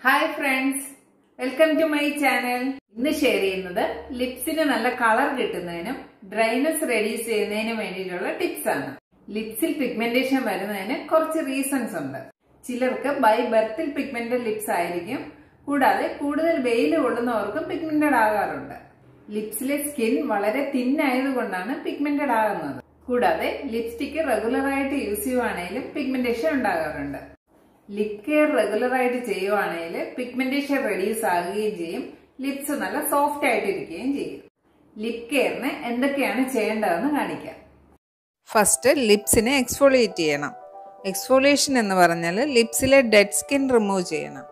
hi friends welcome to my channel ഇന്ന് share ചെയ്യുന്നത് ലിപ്സിന് നല്ല കളർ കിട്ടുന്നതിനും ഡ്രൈനസ് റെഡ്യൂസ് ചെയ്യുന്നതിനും വേണ്ടിയിട്ടുള്ള ടിപ്സ് ആണ് ലിപ്സിൽ പിഗ്മെന്റേഷൻ വരുന്നതിന് കുറച്ച് റീസൺസ് ഉണ്ട് ചിലർക്ക് ബൈ ബർത്തിൽ പിഗ്മെന്റഡ് ലിപ്സ് ആയിരിക്കും കൂടാതെ കൂടുതൽ വെയിൽ കൊള്ളുന്നവർക്കും പിഗ്മെന്റഡ് ആകാറുണ്ട് ലിപ്സിലെ സ്കിൻ വളരെ തിൻ ആയതുകൊണ്ടാണ് പിഗ്മെന്റഡ് ആകുന്നത് കൂടാതെ ലിപ്സ്റ്റിക്ക് റെഗുലർ ആയിട്ട് യൂസ് ചെയ്യുവാണെങ്കിലും പിഗ്മെന്റേഷൻ ഉണ്ടാകാറുണ്ട് ലിപ് കെയർ റെഗുലർ ആയിട്ട് ചെയ്യുവാണെങ്കിൽ പിഗ്മെന്റേഷൻ റെഡ്യൂസ് ആകുകയും ചെയ്യും ലിപ്സ് നല്ല സോഫ്റ്റ് ആയിട്ടിരിക്കുകയും ചെയ്യും ലിപ് കെയറിന് എന്തൊക്കെയാണ് ചെയ്യേണ്ടതെന്ന് കാണിക്കാം ഫസ്റ്റ് ലിപ്സിനെ എക്സ്ഫോളിയേറ്റ് ചെയ്യണം എക്സ്ഫോളിയേഷൻ എന്ന് പറഞ്ഞാൽ ലിപ്സിലെ ഡെഡ് സ്കിൻ റിമൂവ് ചെയ്യണം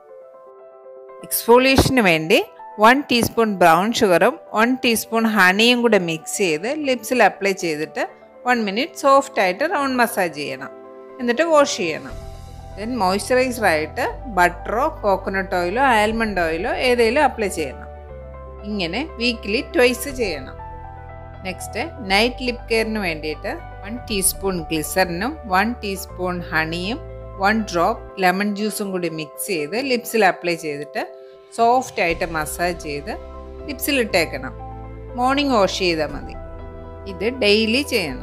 എക്സ്ഫോളിയേഷന് വേണ്ടി വൺ ടീസ്പൂൺ ബ്രൗൺ ഷുഗറും വൺ ടീസ്പൂൺ ഹണിയും കൂടെ മിക്സ് ചെയ്ത് ലിപ്സിൽ അപ്ലൈ ചെയ്തിട്ട് വൺ മിനിറ്റ് സോഫ്റ്റ് ആയിട്ട് റൗണ്ട് മസാജ് ചെയ്യണം എന്നിട്ട് വാഷ് ചെയ്യണം ദെൻ മോയ്സ്ചറൈസർ ആയിട്ട് ബട്ടറോ കോക്കനട്ട് ഓയിലോ ആൽമണ്ട് ഓയിലോ ഏതെങ്കിലും അപ്ലൈ ചെയ്യണം ഇങ്ങനെ വീക്കിലി ട്വൈസ് ചെയ്യണം നെക്സ്റ്റ് നൈറ്റ് ലിപ് കെയറിന് വേണ്ടിയിട്ട് വൺ ടീസ്പൂൺ ഗ്ലിസറിനും വൺ ടീസ്പൂൺ ഹണിയും വൺ ഡ്രോപ്പ് ലെമൺ ജ്യൂസും കൂടി മിക്സ് ചെയ്ത് ലിപ്സിൽ അപ്ലൈ ചെയ്തിട്ട് സോഫ്റ്റ് ആയിട്ട് മസാജ് ചെയ്ത് ലിപ്സിൽ ഇട്ടേക്കണം മോർണിംഗ് വാഷ് ചെയ്താൽ മതി ഇത് ഡെയിലി ചെയ്യണം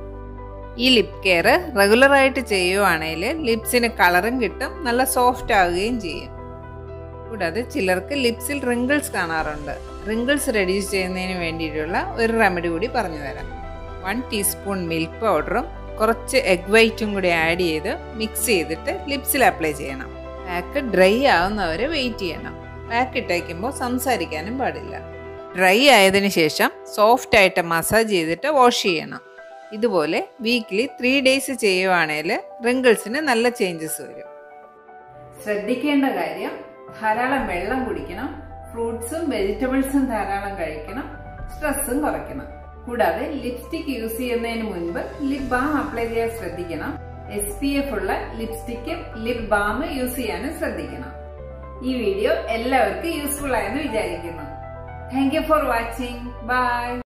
ഈ ലിപ് കെയർ റെഗുലറായിട്ട് ചെയ്യുവാണെങ്കിൽ ലിപ്സിന് കളറും കിട്ടും നല്ല സോഫ്റ്റ് ആവുകയും ചെയ്യും കൂടാതെ ചിലർക്ക് ലിപ്സിൽ റിങ്കിൾസ് കാണാറുണ്ട് റിങ്കിൾസ് റെഡ്യൂസ് ചെയ്യുന്നതിന് വേണ്ടിയിട്ടുള്ള ഒരു റെമഡി കൂടി പറഞ്ഞു തരാം വൺ ടീസ്പൂൺ മിൽക്ക് പൗഡറും കുറച്ച് എഗ് വൈറ്റും കൂടി ആഡ് ചെയ്ത് മിക്സ് ചെയ്തിട്ട് ലിപ്സിൽ അപ്ലൈ ചെയ്യണം പാക്ക് ഡ്രൈ ആവുന്നവരെ വെയിറ്റ് ചെയ്യണം പാക്ക് ഇട്ടേക്കുമ്പോൾ സംസാരിക്കാനും പാടില്ല ഡ്രൈ ആയതിനു ശേഷം സോഫ്റ്റ് ആയിട്ട് മസാജ് ചെയ്തിട്ട് വാഷ് ചെയ്യണം ഇതുപോലെ വീക്ക്ലി ത്രീ ഡേയ്സ് ചെയ്യുവാണെങ്കിൽ റിങ്കിൾസിന് നല്ല ചേഞ്ചസ് വരും ശ്രദ്ധിക്കേണ്ട കാര്യം ധാരാളം വെള്ളം കുടിക്കണം ഫ്രൂട്ട്സും വെജിറ്റബിൾസും ധാരാളം കഴിക്കണം സ്ട്രെസ്സും കുറയ്ക്കണം കൂടാതെ ലിപ്സ്റ്റിക് യൂസ് ചെയ്യുന്നതിന് മുൻപ് ലിപ് ബാം അപ്ലൈ ചെയ്യാൻ ശ്രദ്ധിക്കണം എസ് പി എഫ് ഉള്ള ലിപ്സ്റ്റിക്കും ലിപ് ബാം യൂസ് ചെയ്യാനും ശ്രദ്ധിക്കണം ഈ വീഡിയോ എല്ലാവർക്കും യൂസ്ഫുൾ ആയെന്ന് വിചാരിക്കുന്നു thank you for watching by